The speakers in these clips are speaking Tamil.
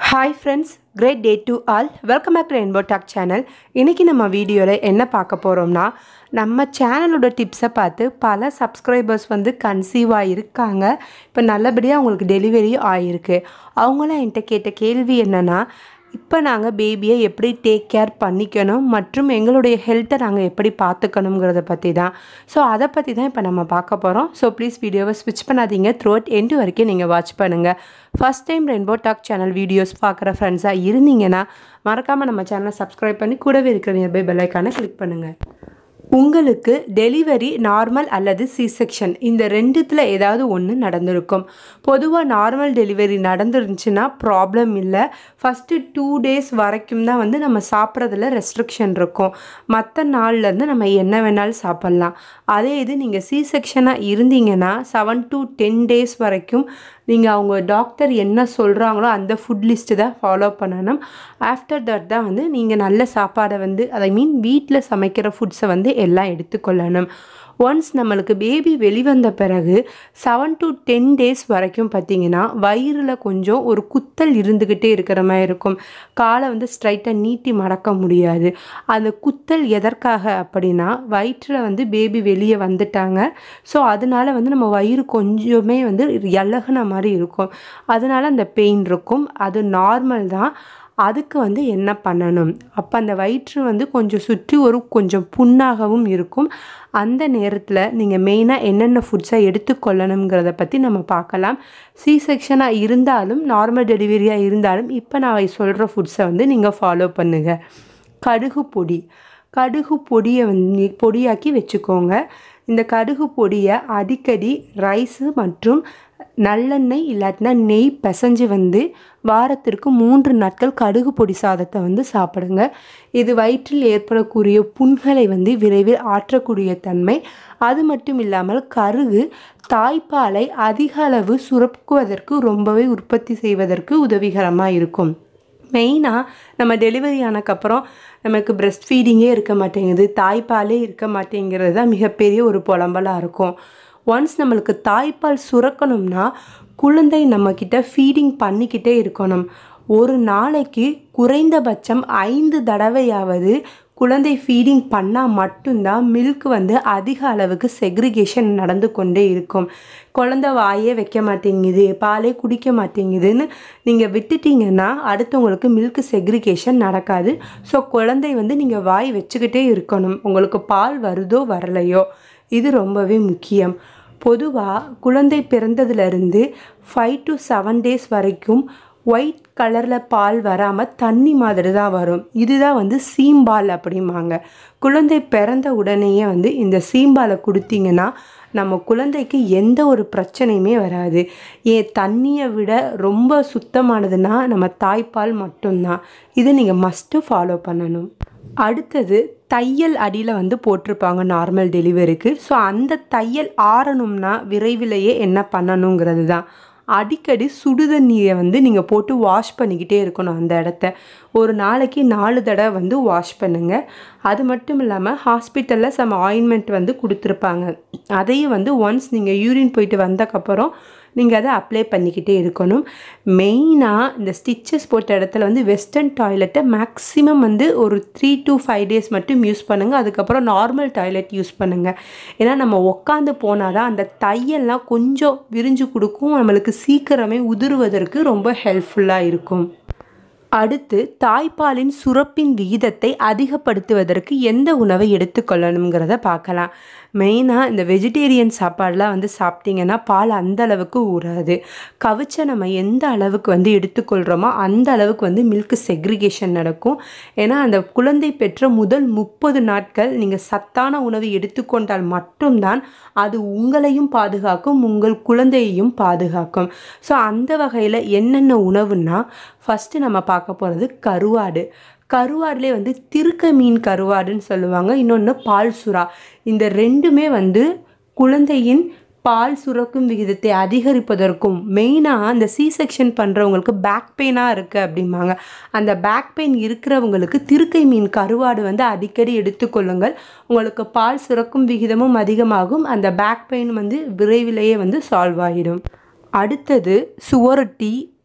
hi friends great day to all welcome back to Rainbow Talk channel இன்றைக்கி நம்ம வீடியோவில் என்ன பார்க்க போகிறோம்னா நம்ம சேனலோட டிப்ஸை பார்த்து பல சப்ஸ்கிரைபர்ஸ் வந்து கன்சீவ் ஆகியிருக்காங்க இப்போ நல்லபடியாக அவங்களுக்கு டெலிவரி ஆகிருக்கு அவங்களாம் என்கிட்ட கேட்ட கேள்வி என்னென்னா இப்போ நாங்கள் பேபியை எப்படி டேக் கேர் பண்ணிக்கணும் மற்றும் எங்களுடைய ஹெல்த்தை நாங்கள் எப்படி பார்த்துக்கணுங்கிறத பற்றி தான் ஸோ அதை பற்றி தான் இப்போ நம்ம பார்க்க போகிறோம் ஸோ ப்ளீஸ் வீடியோவை ஸ்விட்ச் பண்ணாதீங்க த்ரூ அவுட் எண்டு வரைக்கும் நீங்கள் வாட்ச் பண்ணுங்கள் first time Rainbow Talk channel videos பார்க்குற ஃப்ரெண்ட்ஸாக இருந்தீங்கன்னா மறக்காமல் நம்ம சேனலை சப்ஸ்கிரைப் பண்ணி கூடவே இருக்கிற நியர்பை பெல்லைக்கான கிளிக் பண்ணுங்கள் உங்களுக்கு டெலிவரி நார்மல் அல்லது சி செக்ஷன் இந்த ரெண்டுத்தில் ஏதாவது ஒன்று நடந்திருக்கும் பொதுவாக நார்மல் டெலிவரி நடந்துருந்துச்சுன்னா ப்ராப்ளம் இல்லை ஃபஸ்ட்டு டூ டேஸ் வரைக்கும் தான் வந்து நம்ம சாப்பிட்றதுல ரெஸ்ட்ரிக்ஷன் இருக்கும் மற்ற நாள்லேருந்து நம்ம என்ன வேணாலும் சாப்பிட்லாம் அதே இது நீங்கள் சி செக்ஷனாக இருந்தீங்கன்னா செவன் டு டென் டேஸ் வரைக்கும் நீங்கள் அவங்க டாக்டர் என்ன சொல்கிறாங்களோ அந்த ஃபுட் லிஸ்ட்டு தான் ஃபாலோ பண்ணணும் ஆஃப்டர் தட் தான் வந்து நீங்கள் நல்ல சாப்பாடை வந்து ஐ மீன் வீட்டில் சமைக்கிற ஃபுட்ஸை வந்து எல்லாம் எடுத்துக்கொள்ளணும் ஒன்ஸ் நம்மளுக்கு பேபி வெளிவந்த பிறகு செவன் டு டென் டேஸ் வரைக்கும் பார்த்திங்கன்னா வயிறில் கொஞ்சம் ஒரு குத்தல் இருந்துக்கிட்டே இருக்கிற மாதிரி இருக்கும் காலை வந்து ஸ்ட்ரைட்டாக நீட்டி மடக்க முடியாது அந்த குத்தல் எதற்காக அப்படின்னா வயிற்றில் வந்து பேபி வெளியே வந்துட்டாங்க ஸோ அதனால வந்து நம்ம வயிறு கொஞ்சமே வந்து இலகுன மாதிரி இருக்கும் அதனால அந்த பெயின் இருக்கும் அது நார்மல் தான் அதுக்கு வந்து என்ன பண்ணணும் அப்போ அந்த வயிற்று வந்து கொஞ்சம் சுற்றி ஒரு கொஞ்சம் புண்ணாகவும் இருக்கும் அந்த நேரத்தில் நீங்கள் மெயினாக என்னென்ன ஃபுட்ஸை எடுத்துக்கொள்ளணுங்கிறத பற்றி நம்ம பார்க்கலாம் சி செக்ஷனாக இருந்தாலும் நார்மல் டெலிவரியாக இருந்தாலும் இப்போ நான் சொல்கிற ஃபுட்ஸை வந்து நீங்கள் ஃபாலோ பண்ணுங்கள் கடுகு பொடி கடுகு பொடியை வந்து பொடியாக்கி வச்சுக்கோங்க இந்த கடுகு பொடியை அடிக்கடி ரைஸு மற்றும் நல்லெண்ணெய் இல்லாட்டினா நெய் பிசைஞ்சு வந்து வாரத்திற்கு மூன்று நாட்கள் கடுகு பொடி சாதத்தை வந்து சாப்பிடுங்க இது வயிற்றில் ஏற்படக்கூடிய புண்களை வந்து விரைவில் ஆற்றக்கூடிய தன்மை அது மட்டும் இல்லாமல் கருகு தாய்ப்பாலை அதிக அளவு சுரக்குவதற்கு ரொம்பவே உற்பத்தி செய்வதற்கு உதவிகரமாக இருக்கும் மெயினாக நம்ம டெலிவரி ஆனக்கப்புறம் நமக்கு பிரெஸ்ட் ஃபீடிங்கே இருக்க மாட்டேங்குது தாய்ப்பாலே இருக்க மாட்டேங்கிறது தான் மிகப்பெரிய ஒரு புலம்பலாக இருக்கும் ஒன்ஸ் நம்மளுக்கு தாய்ப்பால் சுரக்கணும்னா குழந்தை நம்மக்கிட்ட ஃபீடிங் பண்ணிக்கிட்டே இருக்கணும் ஒரு நாளைக்கு குறைந்தபட்சம் ஐந்து தடவையாவது குழந்தை ஃபீடிங் பண்ணால் மட்டும்தான் மில்க் வந்து அதிக அளவுக்கு செக்ரிகேஷன் நடந்து கொண்டே இருக்கும் குழந்த வாயே வைக்க மாட்டேங்குது பாலே குடிக்க மாட்டேங்குதுன்னு நீங்கள் விட்டுட்டீங்கன்னா அடுத்தவங்களுக்கு மில்க் செக்ரிகேஷன் நடக்காது ஸோ குழந்தை வந்து நீங்கள் வாய் வச்சுக்கிட்டே இருக்கணும் உங்களுக்கு பால் வருதோ வரலையோ இது ரொம்பவே முக்கியம் பொதுவாக குழந்தை பிறந்ததுலேருந்து ஃபைவ் டு செவன் டேஸ் வரைக்கும் ஒயிட் கலரில் பால் வராமல் தண்ணி மாதிரி தான் வரும் இதுதான் வந்து சீம்பால் அப்படிம்பாங்க குழந்தை பிறந்த உடனேயே வந்து இந்த சீம்பாலை கொடுத்தீங்கன்னா நம்ம குழந்தைக்கு எந்த ஒரு பிரச்சனையுமே வராது ஏன் தண்ணியை விட ரொம்ப சுத்தமானதுன்னா நம்ம தாய்ப்பால் மட்டும்தான் இதை நீங்கள் மஸ்ட்டு ஃபாலோ பண்ணணும் அடுத்தது தையல் அடியில் வந்து போட்டிருப்பாங்க நார்மல் டெலிவரிக்கு ஸோ அந்த தையல் ஆறணும்னா விரைவிலேயே என்ன பண்ணணுங்கிறது தான் அடிக்கடி சுடுதண்ணியை வந்து நீங்கள் போட்டு வாஷ் பண்ணிக்கிட்டே இருக்கணும் அந்த இடத்த ஒரு நாளைக்கு நாலு தடவை வந்து வாஷ் பண்ணுங்கள் அது மட்டும் இல்லாமல் ஹாஸ்பிட்டலில் சம் ஆயின்மெண்ட் வந்து கொடுத்துருப்பாங்க அதையும் வந்து ஒன்ஸ் நீங்கள் யூரின் போயிட்டு வந்தக்கப்புறம் நீங்கள் அதை அப்ளை பண்ணிக்கிட்டே இருக்கணும் மெயினாக இந்த ஸ்டிச்சஸ் போட்ட இடத்துல வந்து வெஸ்டர்ன் டாய்லெட்டை மேக்ஸிமம் வந்து ஒரு த்ரீ டு ஃபைவ் டேஸ் மட்டும் யூஸ் பண்ணுங்கள் அதுக்கப்புறம் நார்மல் டாய்லெட் யூஸ் பண்ணுங்கள் ஏன்னா நம்ம உட்காந்து போனால் தான் அந்த தையல்லாம் கொஞ்சம் விரிஞ்சு கொடுக்கும் நம்மளுக்கு சீக்கிரமே உதிர்வதற்கு ரொம்ப ஹெல்ப்ஃபுல்லாக இருக்கும் அடுத்து தாய்ப்பாலின் சுரப்பின் விகிதத்தை அதிகப்படுத்துவதற்கு எந்த உணவை எடுத்துக்கொள்ளணுங்கிறத பார்க்கலாம் மெயினாக இந்த வெஜிடேரியன் சாப்பாடெலாம் வந்து சாப்பிட்டிங்கன்னா பால் அந்த அளவுக்கு ஊறாது கவிச்சை நம்ம எந்த அளவுக்கு வந்து எடுத்துக்கொள்கிறோமோ அந்த அளவுக்கு வந்து மில்க் செக்ரிகேஷன் நடக்கும் ஏன்னா அந்த குழந்தை பெற்ற முதல் முப்பது நாட்கள் நீங்கள் சத்தான உணவை எடுத்துக்கொண்டால் மட்டும்தான் அது உங்களையும் பாதுகாக்கும் உங்கள் குழந்தையையும் பாதுகாக்கும் ஸோ அந்த வகையில் என்னென்ன உணவுன்னா ஃபஸ்ட்டு நம்ம பார்க்க போகிறது கருவாடு கருவாடுலேயே வந்து திருக்க மீன் கருவாடுன்னு சொல்லுவாங்க இன்னொன்று பால் சுறா இந்த ரெண்டுமே வந்து குழந்தையின் பால் சுரக்கும் விகிதத்தை அதிகரிப்பதற்கும் மெயினாக அந்த சி செக்ஷன் பண்ணுறவங்களுக்கு பேக் பெயினாக இருக்குது அப்படிம்பாங்க அந்த பேக் பெயின் இருக்கிறவங்களுக்கு திருக்கை மீன் கருவாடு வந்து அடிக்கடி எடுத்துக்கொள்ளுங்கள் உங்களுக்கு பால் சுரக்கும் விகிதமும் அதிகமாகும் அந்த பேக் பெயின் வந்து விரைவிலேயே வந்து சால்வ் ஆகிடும் அடுத்தது சுவரொட்டி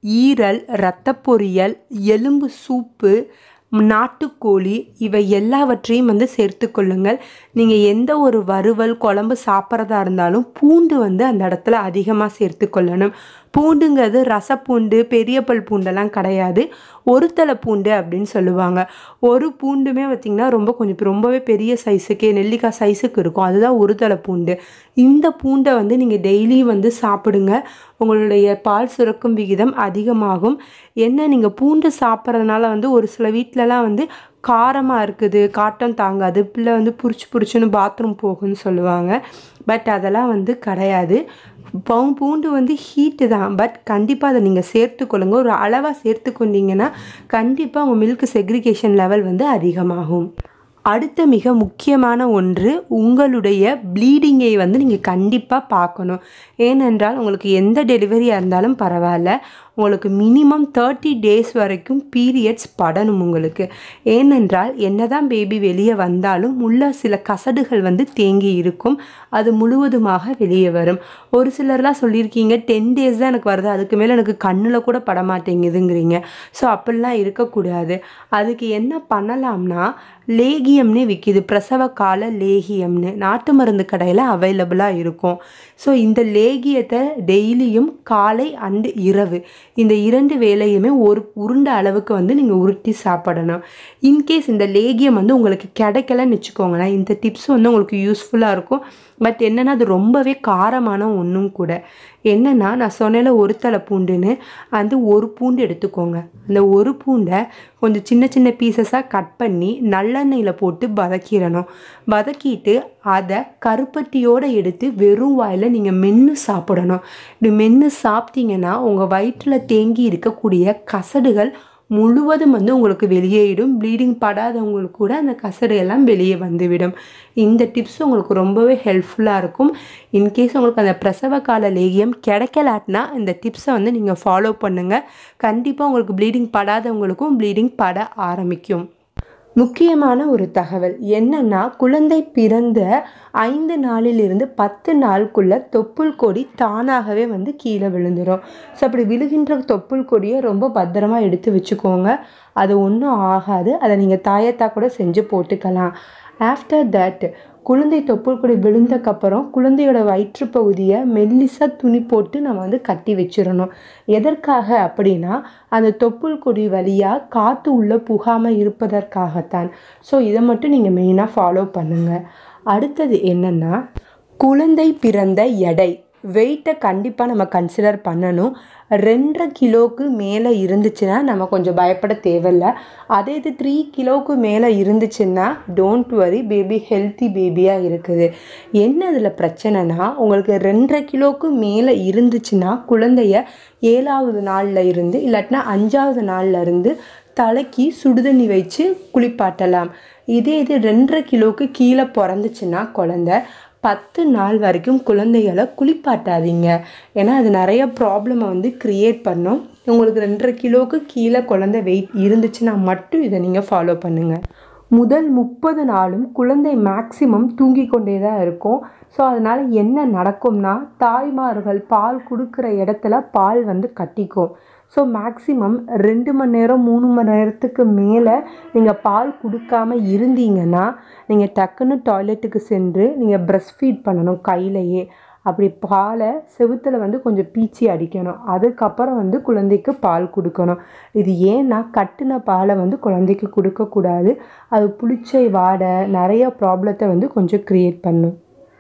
ஈரல் இரத்த பொரியல் எலும்பு சூப்பு நாட்டுக்கோழி இவை எல்லாவற்றையும் வந்து சேர்த்து கொள்ளுங்கள் நீங்கள் எந்த ஒரு வறுவல் குழம்பு சாப்பிட்றதா இருந்தாலும் பூண்டு வந்து அந்த இடத்துல அதிகமாக சேர்த்து கொள்ளணும் பூண்டுங்கிறது ரசப்பூண்டு பெரிய பல் பூண்டெல்லாம் கிடையாது ஒரு தலை பூண்டு அப்படின்னு சொல்லுவாங்க ஒரு பூண்டுமே பார்த்திங்கன்னா ரொம்ப கொஞ்சம் ரொம்பவே பெரிய சைஸுக்கு நெல்லிக்காய் சைஸுக்கு இருக்கும் அதுதான் ஒரு தலை பூண்டு இந்த பூண்டை வந்து நீங்கள் டெய்லியும் வந்து சாப்பிடுங்க உங்களுடைய பால் சுரக்கும் விகிதம் அதிகமாகும் என்ன நீங்கள் பூண்டு சாப்பிட்றதுனால வந்து ஒரு சில வீட்டிலலாம் வந்து காரமாக இருக்குது காட்டம் தாங்காது பிள்ளை வந்து புரிச்சு புரிச்சுன்னு பாத்ரூம் போகும்னு சொல்லுவாங்க பட் அதெல்லாம் வந்து கிடையாது பவு பூண்டு வந்து ஹீட்டு தான் பட் கண்டிப்பாக அதை நீங்கள் சேர்த்துக்கொள்ளுங்க ஒரு அளவாக சேர்த்து கொண்டீங்கன்னா கண்டிப்பாக உங்கள் மில்க் செக்ரிகேஷன் லெவல் வந்து அதிகமாகும் அடுத்த மிக முக்கியமான ஒன்று உங்களுடைய ப்ளீடிங்கை வந்து நீங்கள் கண்டிப்பாக பார்க்கணும் ஏனென்றால் உங்களுக்கு எந்த டெலிவரியாக இருந்தாலும் பரவாயில்ல உங்களுக்கு மினிமம் தேர்ட்டி டேஸ் வரைக்கும் பீரியட்ஸ் படணும் உங்களுக்கு ஏனென்றால் என்னதான் பேபி வெளியே வந்தாலும் உள்ள சில கசடுகள் வந்து தேங்கி இருக்கும் அது முழுவதுமாக வெளியே வரும் ஒரு சிலர்லாம் சொல்லியிருக்கீங்க டென் டேஸ் தான் எனக்கு வருது அதுக்கு மேலே எனக்கு கண்ணில் கூட படமாட்டேங்குதுங்கிறீங்க ஸோ அப்படிலாம் இருக்கக்கூடாது அதுக்கு என்ன பண்ணலாம்னா லேகியம்னே விற்கிது பிரசவ கால லேகியம்னு நாட்டு மருந்து கடையில் அவைலபிளாக இருக்கும் ஸோ இந்த லேகியத்தை டெய்லியும் காலை அண்டு இரவு இந்த இரண்டு வேலையுமே ஒரு உருண்டை அளவுக்கு வந்து நீங்கள் உருட்டி சாப்பிடணும் இன்கேஸ் இந்த லேகியம் வந்து உங்களுக்கு கிடைக்கலன்னு வச்சுக்கோங்களேன் இந்த டிப்ஸ் வந்து உங்களுக்கு யூஸ்ஃபுல்லாக இருக்கும் பட் என்னென்னா அது ரொம்பவே காரமான ஒன்றும் கூட என்னென்னா நான் சொன்னேன்ல ஒரு தலை பூண்டுன்னு அந்த ஒரு பூண்டு எடுத்துக்கோங்க அந்த ஒரு பூண்டை கொஞ்சம் சின்ன சின்ன பீசஸாக கட் பண்ணி நல்லெண்ணெயில் போட்டு வதக்கிடணும் வதக்கிட்டு அதை கருப்பட்டியோடு எடுத்து வெறும் வாயில் நீங்கள் மென்று சாப்பிடணும் இப்படி மென்று சாப்பிட்டீங்கன்னா உங்கள் வயிற்றில் தேங்கி இருக்கக்கூடிய கசடுகள் முழுவதும் வந்து உங்களுக்கு வெளியேறிடும் ப்ளீடிங் படாதவங்களுக்கு கூட அந்த கசடு எல்லாம் வெளியே வந்துவிடும் இந்த டிப்ஸ் உங்களுக்கு ரொம்பவே ஹெல்ப்ஃபுல்லாக இருக்கும் இன்கேஸ் உங்களுக்கு அந்த பிரசவ கால லேகியம் கிடைக்கலாட்டினா இந்த டிப்ஸை வந்து நீங்கள் ஃபாலோ பண்ணுங்கள் கண்டிப்பாக உங்களுக்கு ப்ளீடிங் படாதவங்களுக்கும் ப்ளீடிங் பட ஆரம்பிக்கும் முக்கியமான ஒரு தகவல் என்னன்னா குழந்தை பிறந்த ஐந்து நாளிலிருந்து பத்து நாளுக்குள்ள தொப்புள் கொடி தானாகவே வந்து கீழே விழுந்துடும் ஸோ அப்படி விழுகின்ற தொப்புள் கொடியை ரொம்ப பத்திரமா எடுத்து வச்சுக்கோங்க அது ஒன்றும் ஆகாது அதை நீங்கள் தாயத்தா கூட செஞ்சு போட்டுக்கலாம் ஆஃப்டர் தட் குழந்தை தொப்புள் கொடி விழுந்தக்கப்புறம் குழந்தையோட வயிற்று பகுதியை மெல்லிசா துணி போட்டு நம்ம வந்து கட்டி வச்சிடணும் எதற்காக அப்படின்னா அந்த தொப்புள் கொடி வழியாக காற்று உள்ளே புகாமல் இருப்பதற்காகத்தான் ஸோ இதை மட்டும் நீங்கள் மெயினாக ஃபாலோ பண்ணுங்கள் அடுத்தது என்னென்னா குழந்தை பிறந்த எடை வெயிட்டை கண்டிப்பாக நம்ம கன்சிடர் பண்ணணும் ரெண்டரை கிலோவுக்கு மேலே இருந்துச்சுன்னா நம்ம கொஞ்சம் பயப்பட தேவையில்ல அதே இது த்ரீ கிலோவுக்கு மேலே இருந்துச்சுன்னா டோன்ட் வரி பேபி ஹெல்த்தி பேபியாக இருக்குது என்ன இதில் பிரச்சனைனா உங்களுக்கு ரெண்டரை கிலோவுக்கு மேலே இருந்துச்சுன்னா குழந்தைய ஏழாவது நாளில் இருந்து இல்லாட்டினா அஞ்சாவது நாளில் இருந்து தலைக்கு சுடுதண்ணி வச்சு குளிப்பாட்டலாம் இதே இது ரெண்டரை கிலோவுக்கு கீழே பிறந்துச்சுன்னா குழந்த பத்து நாள் வரைக்கும் குழந்தைகளை குளிப்பாட்டாதீங்க ஏன்னா அது நிறைய ப்ராப்ளமை வந்து க்ரியேட் பண்ணும் உங்களுக்கு ரெண்டரை கிலோவுக்கு கீழே குழந்தை வெயிட் இருந்துச்சுன்னா மட்டும் இதை நீங்கள் ஃபாலோ பண்ணுங்கள் முதல் முப்பது நாளும் குழந்தை மேக்சிமம் தூங்கி கொண்டே தான் இருக்கும் ஸோ அதனால் என்ன நடக்கும்னா தாய்மார்கள் பால் கொடுக்குற இடத்துல பால் வந்து கட்டிக்கும் ஸோ மேக்ஸிமம் ரெண்டு மணி நேரம் மூணு மணி நேரத்துக்கு மேலே நீங்கள் பால் கொடுக்காம இருந்தீங்கன்னா நீங்கள் டக்குன்னு டாய்லெட்டுக்கு சென்று நீங்கள் ப்ரெஸ்ட் ஃபீட் பண்ணணும் கையிலையே அப்படி பாலை செவுத்தில் வந்து கொஞ்சம் பீச்சி அடிக்கணும் அதுக்கப்புறம் வந்து குழந்தைக்கு பால் கொடுக்கணும் இது ஏன்னா கட்டின பாலை வந்து குழந்தைக்கு கொடுக்கக்கூடாது அது புளிச்சை வாடை நிறைய ப்ராப்ளத்தை வந்து கொஞ்சம் க்ரியேட் பண்ணும்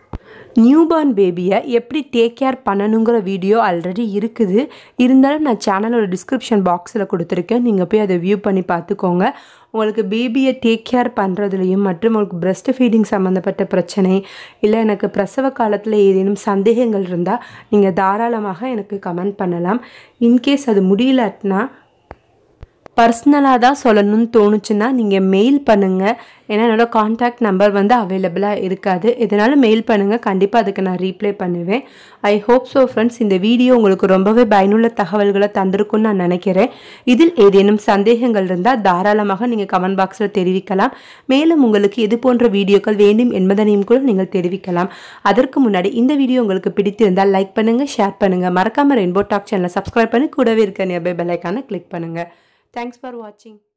நியூபார்ன் பேபியை எப்படி டேக் கேர் பண்ணணுங்கிற வீடியோ ஆல்ரெடி இருக்குது இருந்தாலும் நான் சேனலோட டிஸ்கிரிப்ஷன் பாக்ஸில் கொடுத்துருக்கேன் நீங்கள் போய் அதை வியூ பண்ணி பார்த்துக்கோங்க உங்களுக்கு பேபியை டேக் கேர் பண்ணுறதுலையும் மற்றும் உங்களுக்கு பிரஸ்ட் ஃபீடிங் சம்மந்தப்பட்ட பிரச்சனை இல்லை எனக்கு பிரசவ காலத்தில் ஏதேனும் சந்தேகங்கள் இருந்தால் நீங்கள் தாராளமாக எனக்கு கமெண்ட் பண்ணலாம் இன்கேஸ் அது முடியலன்னா பர்சனலாக தான் சொல்லணும்னு தோணுச்சுன்னா நீங்கள் மெயில் பண்ணுங்கள் ஏன்னா என்னோட காண்டாக்ட் நம்பர் வந்து அவைலபிளாக இருக்காது இதனால் மெயில் பண்ணுங்கள் கண்டிப்பாக அதுக்கு நான் ரீப்ளை பண்ணுவேன் ஐ ஹோப் ஸோ ஃப்ரெண்ட்ஸ் இந்த வீடியோ உங்களுக்கு ரொம்பவே பயனுள்ள தகவல்களை தந்திருக்கும்னு நான் நினைக்கிறேன் இதில் ஏதேனும் சந்தேகங்கள் இருந்தால் தாராளமாக நீங்கள் கமெண்ட் பாக்ஸில் தெரிவிக்கலாம் மேலும் உங்களுக்கு இது போன்ற வீடியோக்கள் வேண்டும் என்பதனையும் கூட நீங்கள் தெரிவிக்கலாம் அதற்கு முன்னாடி இந்த வீடியோ உங்களுக்கு பிடித்திருந்தால் லைக் பண்ணுங்கள் ஷேர் பண்ணுங்கள் மறக்காமல் ரெயின்போ டாக் சேனலை சப்ஸ்கிரைப் பண்ணி கூடவே இருக்க நியர்பை பெல்லைக்கான கிளிக் பண்ணுங்கள் தேங்க்ஸ் ஃபார் வாட்சிங்